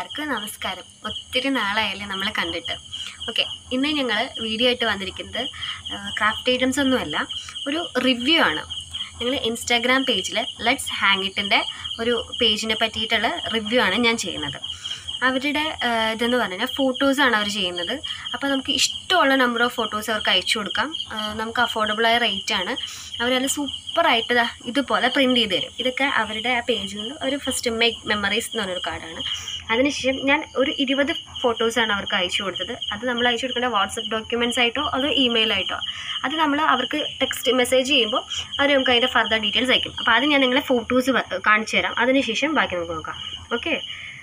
എല്ലാവർക്കും നമസ്കാരം ഒത്തിരി നാളായല്ലേ നമ്മളെ കണ്ടിട്ട് ഓക്കെ ഇന്ന് ഞങ്ങൾ വീഡിയോ ആയിട്ട് വന്നിരിക്കുന്നത് ക്രാഫ്റ്റ് ഐറ്റംസ് ഒന്നുമല്ല ഒരു റിവ്യൂ ആണ് ഞങ്ങൾ ഇൻസ്റ്റാഗ്രാം പേജിൽ ലെറ്റ്സ് ഹാങ് ഇട്ടിൻ്റെ ഒരു പേജിനെ പറ്റിയിട്ടുള്ള റിവ്യൂ ആണ് ഞാൻ ചെയ്യുന്നത് അവരുടെ ആ, ഇതെന്ന് പറഞ്ഞാൽ ഫോട്ടോസാണ് അവർ ചെയ്യുന്നത് അപ്പോൾ നമുക്ക് ഇഷ്ടമുള്ള നമ്പർ ഓഫ് ഫോട്ടോസ് അവർക്ക് അയച്ചു കൊടുക്കാം ആ, നമുക്ക് അഫോർഡബിളായ റേറ്റ് ആണ് അവരത് സൂപ്പറായിട്ട് ദാ ഇതുപോലെ പ്രിൻറ്റ് ചെയ്ത് തരും ഇതൊക്കെ അവരുടെ ആ പേജിൽ നിന്ന് ഒരു ഫസ്റ്റ് മേക്ക് മെമ്മറീസ് എന്ന് പറഞ്ഞൊരു കാർഡാണ് അതിനുശേഷം ഞാൻ ഒരു ഇരുപത് ഫോട്ടോസാണ് അവർക്ക് അയച്ചു കൊടുത്തത് അത് നമ്മൾ അയച്ചു കൊടുക്കേണ്ട വാട്സപ്പ് ഡോക്യുമെൻറ്റ്സ് ആയിട്ടോ അതോ ഇമെയിൽ ആയിട്ടോ അത് നമ്മൾ അവർക്ക് ടെക്സ്റ്റ് മെസ്സേജ് ചെയ്യുമ്പോൾ അവർ നമുക്ക് അതിൻ്റെ ഫർദർ ഡീറ്റെയിൽസ് അയക്കും അപ്പോൾ അത് ഞാൻ നിങ്ങളെ ഫോട്ടോസ് കാണിച്ചു തരാം അതിനുശേഷം ബാക്കി നമുക്ക് നോക്കാം ഓക്കെ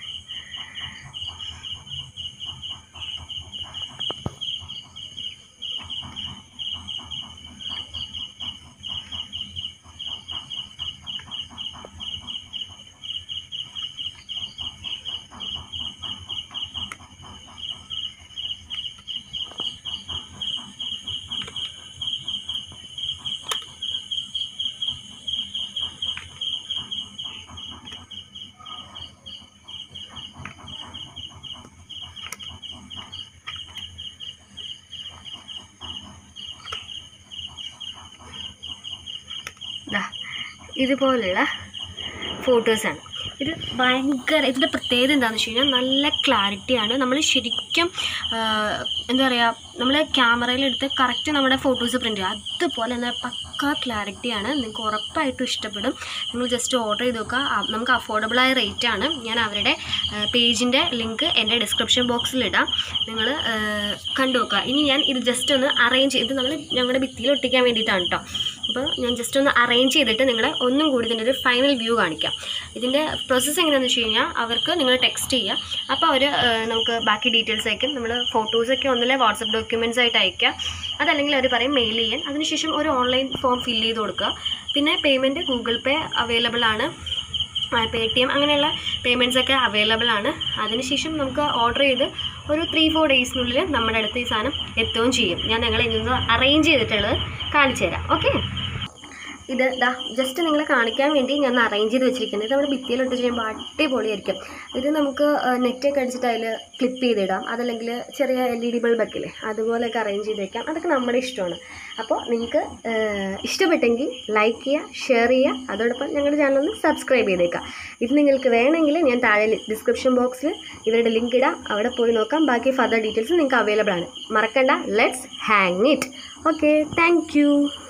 ദാ ഇതുപോലുള്ള ഫോട്ടോസാണ് ഇത് ഭയങ്കര ഇതിൻ്റെ പ്രത്യേകത എന്താണെന്ന് വെച്ച് കഴിഞ്ഞാൽ നല്ല ക്ലാരിറ്റിയാണ് നമ്മൾ ശരിക്കും ആ, എന്താ പറയുക നമ്മൾ ക്യാമറയിലെടുത്ത് കറക്റ്റ് നമ്മുടെ ഫോട്ടോസ് പ്രിൻറ്റ് ചെയ്യുക അതുപോലെ തന്നെ പക്ക ക്ലാരിറ്റിയാണ് നിങ്ങൾക്ക് ഉറപ്പായിട്ടും ഇഷ്ടപ്പെടും നിങ്ങൾ ജസ്റ്റ് ഓർഡർ ചെയ്ത് നോക്കുക ആ, നമുക്ക് അഫോർഡബിളായ റേറ്റ് ആണ് ഞാൻ അവരുടെ പേജിൻ്റെ ലിങ്ക് എൻ്റെ ഡിസ്ക്രിപ്ഷൻ ബോക്സിൽ ഇടാം നിങ്ങൾ കണ്ടു നോക്കുക ഇനി ഞാൻ ഇത് ജസ്റ്റ് ഒന്ന് അറേഞ്ച് ചെയ്ത് നമ്മൾ ഞങ്ങളുടെ ഭിത്തിയിൽ ഒട്ടിക്കാൻ വേണ്ടിയിട്ടാണ് കേട്ടോ അപ്പോൾ ഞാൻ ജസ്റ്റ് ഒന്ന് അറേഞ്ച് ചെയ്തിട്ട് നിങ്ങളെ ഒന്നും കൂടി ഇതിൻ്റെ ഒരു ഫൈനൽ വ്യൂ കാണിക്കാം ഇതിൻ്റെ പ്രോസസ്സ് എങ്ങനെയാണെന്ന് വെച്ച് കഴിഞ്ഞാൽ അവർക്ക് നിങ്ങൾ ടെക്സ്റ്റ് ചെയ്യുക അപ്പോൾ അവർ നമുക്ക് ബാക്കി ഡീറ്റെയിൽസ് അയക്കും നമ്മൾ ഫോട്ടോസൊക്കെ ഒന്നിലെ വാട്സപ്പ് ഡോക്യുമെൻറ്റ്സ് ആയിട്ട് അയക്കുക അതല്ലെങ്കിൽ അവർ പറയും മെയിൽ ചെയ്യാൻ അതിനുശേഷം ഒരു ഓൺലൈൻ ഫോം ഫില്ല് ചെയ്ത് കൊടുക്കുക പിന്നെ പേയ്മെൻറ്റ് ഗൂഗിൾ പേ അവൈലബിൾ ആണ് പേ ടി എം അങ്ങനെയുള്ള പേയ്മെൻറ്റ്സ് ഒക്കെ അവൈലബിൾ ആണ് അതിനുശേഷം നമുക്ക് ഓർഡർ ചെയ്ത് ഒരു ത്രീ ഫോർ ഡേയ്സിനുള്ളിൽ നമ്മുടെ അടുത്ത് ഈ സാധനം എത്തുകയും ചെയ്യും ഞാൻ നിങ്ങളെ ഇന്ന് അറേഞ്ച് ചെയ്തിട്ടുള്ളത് കാണിച്ചു തരാം ഓക്കെ ഇത് ദാ ജസ്റ്റ് നിങ്ങളെ കാണിക്കാൻ വേണ്ടി ഞാൻ അറേഞ്ച് ചെയ്ത് വെച്ചിരിക്കുന്നത് ഇത് നമ്മുടെ ഭിത്തിയിലിട്ട് ചെയ്യുമ്പോൾ അടിപൊളിയായിരിക്കും ഇത് നമുക്ക് നെറ്റൊക്കെ അടിച്ചിട്ട് അതിൽ ക്ലിപ്പ് ചെയ്തിടാം അതല്ലെങ്കിൽ ചെറിയ എൽ ഇ ഡി ബൾബൊക്കെ ഇല്ലേ അതുപോലെയൊക്കെ അറേഞ്ച് ചെയ്ത് വെക്കാം അതൊക്കെ നമ്മുടെ ഇഷ്ടമാണ് അപ്പോൾ നിങ്ങൾക്ക് ഇഷ്ടപ്പെട്ടെങ്കിൽ ലൈക്ക് ചെയ്യുക ഷെയർ ചെയ്യുക അതോടൊപ്പം ഞങ്ങളുടെ ചാനൽ ഒന്ന് സബ്സ്ക്രൈബ് ചെയ്തേക്കാം ഇത് നിങ്ങൾക്ക് വേണമെങ്കിൽ ഞാൻ താഴെ ഡിസ്ക്രിപ്ഷൻ ബോക്സിൽ ഇവരുടെ ലിങ്ക് ഇടാം അവിടെ പോയി നോക്കാം ബാക്കി ഫർദർ ഡീറ്റെയിൽസ് നിങ്ങൾക്ക് അവൈലബിൾ ആണ് മറക്കണ്ട let's hang it okay thank